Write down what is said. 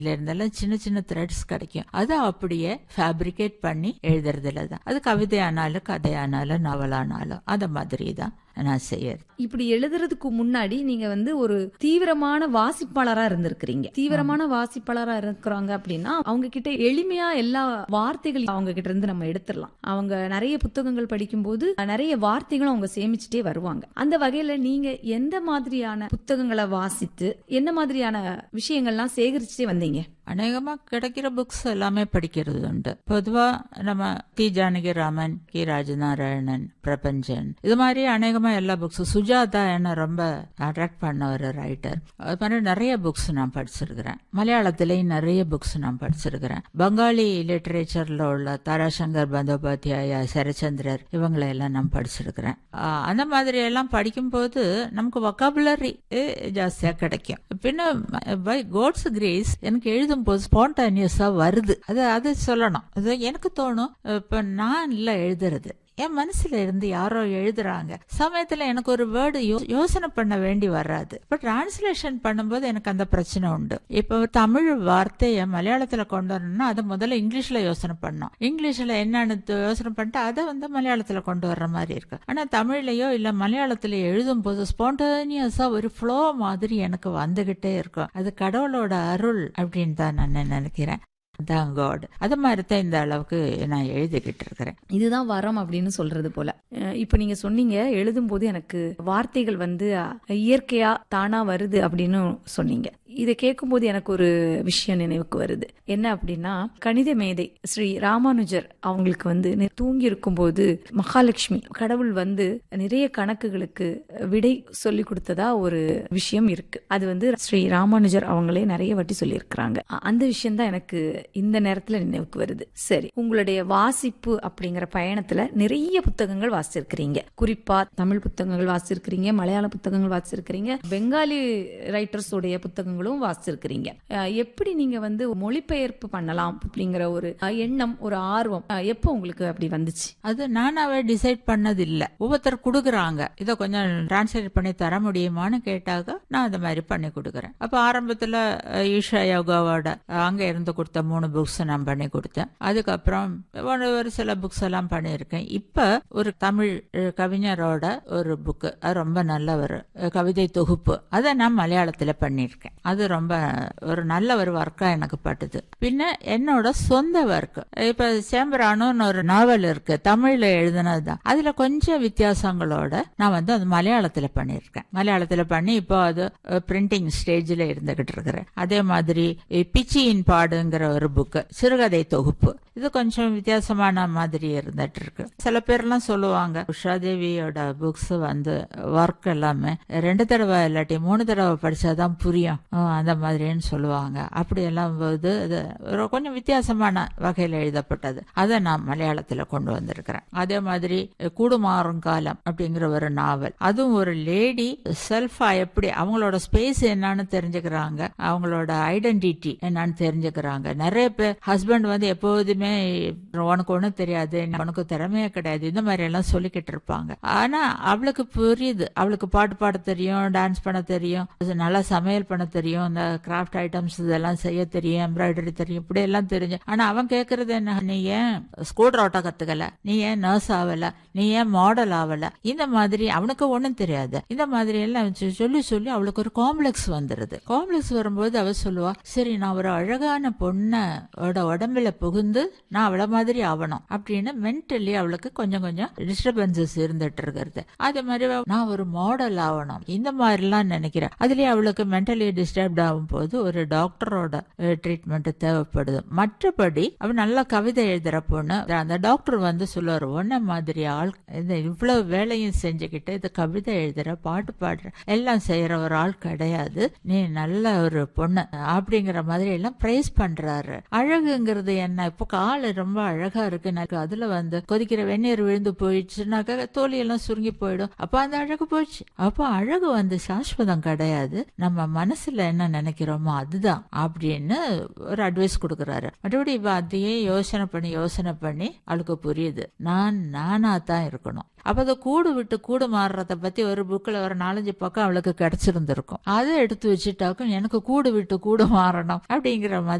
இதுல இருந்தெல்லாம் சின்ன சின்ன த்ரெட்ஸ் கிடைக்கும் அதை அப்படியே ஃபேப்ரிகேட் பண்ணி எழுதுறதுல தான் அது கவிதையானாலும் கதையானாலும் நாவலானாலும் அந்த மாதிரி தான் நான் செய்யறது இப்படி எழுதுறதுக்கு முன்னாடி நீங்க வந்து ஒரு தீவிரமான வாசிப்பாளரா இருந்திருக்கிறீங்க தீவிரமான வாசிப்பாளரா இருக்கிறாங்க அப்படின்னா அவங்க கிட்ட எளிமையா எல்லா வார்த்தைகள் அவங்க கிட்ட இருந்து நம்ம எடுத்துடலாம் அவங்க நிறைய புத்தகங்கள் படிக்கும்போது நிறைய வார்த்தைகளும் அவங்க சேமிச்சுட்டே வருவாங்க அந்த வகையில நீங்க எந்த மாதிரியான புத்தகங்களை வாசித்து என்ன மாதிரியான விஷயங்கள்லாம் சேகரிச்சுட்டே வந்தீங்க அநேகமா கிடைக்கிற புக்ஸ் எல்லாமே படிக்கிறது உண்டு பொதுவா நம்ம டி ஜானகிராமன் கி ராஜநாராயணன் பிரபஞ்சன் இது மாதிரி அநேகமா எல்லா புக்ஸ் சுஜாதா என்ன ரொம்ப அட்ராக்ட் பண்ண ஒரு ரைட்டர் அது மாதிரி நிறைய புக்ஸ் நான் படிச்சிருக்கிறேன் மலையாளத்திலேயும் நிறைய புக்ஸ் நான் படிச்சிருக்கிறேன் பங்காளி லிட்டரேச்சர்ல உள்ள தாராசங்கர் பந்தோபாத்தியாயா சரச்சந்திரர் இவங்களை எல்லாம் நான் படிச்சிருக்கிறேன் ஆஹ் அந்த மாதிரி எல்லாம் படிக்கும்போது நமக்கு வொக்காபுலரி ஜாஸ்தியா கிடைக்கும் பின்ன பை கோட்ஸ் கிரேஸ் எனக்கு எழுதும் போது ஸ்பான்டானியஸா வருது அது அது சொல்லணும் அது எனக்கு தோணும் இப்ப நான் இல்ல எழுதுறது என் மனசுல இருந்து யாரோ எழுதுறாங்க சமயத்துல எனக்கு ஒரு வேர்டு யோசனை பண்ண வேண்டி வராது பட் டிரான்ஸ்லேஷன் பண்ணும்போது எனக்கு அந்த பிரச்சனை உண்டு இப்போ தமிழ் வார்த்தையை மலையாளத்துல கொண்டு வரணும்னா அதை முதல்ல இங்கிலீஷ்ல யோசனை பண்ணோம் இங்கிலீஷ்ல என்னன்னு யோசனை பண்ணிட்டு அதை வந்து மலையாளத்துல கொண்டு வர்ற மாதிரி இருக்கு ஆனா தமிழ்லயோ இல்ல மலையாளத்திலயோ எழுதும் போது ஸ்பான்டேனியஸா ஒரு ஃப்ளோ மாதிரி எனக்கு வந்துகிட்டே இருக்கும் அது கடவுளோட அருள் அப்படின்னு தான் நான் நினைக்கிறேன் தான் காட் அது மாதிரி தான் இந்த அளவுக்கு நான் எழுதிக்கிட்டு இருக்கிறேன் இதுதான் வரம் அப்படின்னு சொல்றது போல அஹ் இப்ப நீங்க சொன்னீங்க எழுதும் போது எனக்கு வார்த்தைகள் வந்து அஹ், இயற்கையா தானா வருது அப்படின்னு சொன்னீங்க இதை கேட்கும்போது எனக்கு ஒரு விஷயம் நினைவுக்கு வருது என்ன அப்படின்னா கணித மேதை ஸ்ரீ ராமானுஜர் அவங்களுக்கு வந்து நி- தூங்கி இருக்கும்போது மகாலட்சுமி கடவுள் வந்து நிறைய கணக்குகளுக்கு விடை சொல்லி கொடுத்ததா ஒரு விஷயம் இருக்கு அது வந்து ஸ்ரீ ராமானுஜர் அவங்களே நிறைய வாட்டி சொல்லியிருக்கிறாங்க அ- அந்த விஷயம் தான் எனக்கு இந்த நேரத்துல நினைவுக்கு வருது சரி உங்களுடைய வாசிப்பு அப்படிங்கிற பயணத்துல நிறைய புத்தகங்கள் வாசிச்சிருக்கிறீங்க குறிப்பா தமிழ் புத்தகங்கள் வாசிச்சிருக்கிறீங்க மலையாள புத்தகங்கள் வாசிச்சிருக்கிறீங்க பெங்காலி ரைட்டர்ஸ் உடைய புத்தகங்களும் வாசிச்சிருக்கிறீங்க அஹ் எப்படி நீங்க வந்து மொழிபெயர்ப்பு பண்ணலாம் அப்படிங்கிற ஒரு அஹ், எண்ணம் ஒரு ஆர்வம் அஹ், எப்போ உங்களுக்கு அப்படி வந்துச்சு அது நானாவே டிசைட் பண்ணது இல்ல ஒவ்வொருத்தர் கொடுக்குறாங்க இதை கொஞ்சம் டிரான்ஸ்லேட் பண்ணி தர முடியுமான்னு கேட்டாக நான் அந்த மாதிரி பண்ணி கொடுக்குறேன் அப்ப ஆரம்பத்துல அஹ், ஈஷா யோகாவோட அஹ், அங்க இருந்து கொடுத்த மூணு புக்ஸ் நான் பண்ணி கொடுத்தேன் அதுக்கப்புறம் ஒரு ஒரு சில புக்ஸ் எல்லாம் பண்ணியிருக்கேன் இப்ப ஒரு தமிழ் அஹ், கவிஞரோட ஒரு புக்கு அது ரொம்ப நல்ல ஒரு அஹ், கவிதை தொகுப்பு அதை நான் மலையாளத்துல பண்ணியிருக்கேன் அது ரொம்ப ஒரு நல்ல ஒரு ஒர்க்கா எனக்கு பட்டுது பின்ன என்னோட சொந்த ஒர்க் இப்ப சேம்பரானுன்னு ஒரு நாவல் இருக்கு தமிழ்ல எழுதுனது தான் அதுல கொஞ்சம் வித்தியாசங்களோட நான் வந்து அது மலையாளத்துல பண்ணியிருக்கேன் மலையாளத்துல பண்ணி இப்போ அது பிரிண்டிங் ஸ்டேஜ்ல இருந்துகிட்டு இருக்கிறேன் அதே மாதிரி அஹ், பிச்சியின் பாடுங்கிற ஒரு புக்கு சிறுகதை தொகுப்பு இது கொஞ்சம் வித்தியாசமான மாதிரி இருந்துட்டு இருக்கு சில பேர்லாம் சொல்லுவாங்க உஷாதேவியோட புக்ஸ் வந்து ஒர்க் எல்லாமே ரெண்டு தடவை இல்லாட்டி மூணு தடவை படிச்சாதான் புரியும் அஹ் அந்த மாதிரின்னு சொல்லுவாங்க அப்படி எல்லாம் போது இது ஒரு கொஞ்சம் வித்தியாசமான வகையில் எழுதப்பட்டது அதை நான் மலையாளத்துல கொண்டு வந்திருக்கிறேன் அதே மாதிரி கூடுமாறும் காலம் அப்படிங்கிற ஒரு நாவல் அதுவும் ஒரு லேடி செல்ஃபா எப்படி அவங்களோட ஸ்பேஸ் என்னன்னு தெரிஞ்சுக்கிறாங்க அவங்களோட ஐடென்டிட்டி என்னன்னு தெரிஞ்சுக்கிறாங்க நிறைய பேர் ஹஸ்பண்ட் வந்து எப்போதுமே உனக்கு ஒண்ணும் தெரியாது உனக்கு திறமையே கிடையாது இந்த மாதிரி எல்லாம் சொல்லிக்கிட்டு இருப்பாங்க ஆனா அவளுக்கு புரியுது அவளுக்கு பாட்டு பாட தெரியும் டான்ஸ் பண்ண தெரியும் அது நல்லா சமையல் பண்ண தெரியும் இந்த கிராஃப்ட் ஐட்டம்ஸ் இதெல்லாம் செய்ய தெரியும் எம்ப்ராய்டரி தெரியும் இப்படி எல்லாம் தெரிஞ்சு ஆனா அவன் கேக்குறது என்ன நீ ஏன் ஸ்கூட்டர் ஓட்ட கத்துக்கல நீ ஏன் நர்ஸ் ஆகல நீ ஏன் மாடல் ஆகல இந்த மாதிரி அவனுக்கு ஒண்ணும் தெரியாது இந்த மாதிரி எல்லாம் வச்சு சொல்லி சொல்லி அவளுக்கு ஒரு காம்ப்ளெக்ஸ் வந்துருது காம்ப்ளெக்ஸ் வரும்போது அவ சொல்லுவா சரி நான் ஒரு அழகான பொண்ணோட உடம்புல புகுந்து நான் அவள மாதிரி ஆகணும் அப்படின்னு மென்டலி அவளுக்கு கொஞ்சம் கொஞ்சம் டிஸ்டர்பன்சஸ் இருந்துட்டு இருக்கிறது அதே மாதிரி அவ, நான் ஒரு மாடல் ஆகணும் இந்த மாதிரிலாம் நினைக்கிறேன் அதுலயே அவளுக்கு மென்டலி டிஸ்டர்ப்ட் ஆகும் போது ஒரு டாக்டரோட ட்ரீட்மெண்ட் தேவைப்படுது மற்றபடி அவ நல்ல கவிதை எழுதுற பொண்ணு அந்த டாக்டர் வந்து சொல்லுவார் ஒன்ன மாதிரி ஆள் இந்த இவ்வளவு வேலையும் செஞ்சுக்கிட்டு இது கவிதை எழுதுற பாட்டு பாடுற எல்லாம் செய்யற ஒரு ஆள் கிடையாது நீ நல்ல ஒரு பொண்ணு அப்படிங்கிற மாதிரி எல்லாம் பிரைஸ் பண்றாரு சொல்றாரு அழகுங்கிறது என்ன இப்போ கால் ரொம்ப அழகா இருக்கு எனக்கு அதுல வந்து கொதிக்கிற வெந்நீர் விழுந்து போயிடுச்சுனாக்கா தோலி எல்லாம் சுருங்கி போயிடும் அப்ப அந்த அழகு போயிடுச்சு அப்போ அழகு வந்து சாஸ்வதம் கிடையாது நம்ம மனசுல என்ன நினைக்கிறோமோ அதுதான் அப்படின்னு ஒரு அட்வைஸ் கொடுக்கறாரு மறுபடியும் இவ அதையே யோசனை பண்ணி யோசனை பண்ணி அவளுக்கு புரியுது நான் நானா தான் இருக்கணும் அப்ப அதை கூடு விட்டு கூடு மாறுறத பத்தி ஒரு புக்ல ஒரு நாலஞ்சு பக்கம் அவளுக்கு கிடைச்சிருந்திருக்கும் அதை எடுத்து வச்சுட்டாக்கும் எனக்கு கூடு விட்டு கூடு மாறணும் அப்படிங்கிற மாதிரி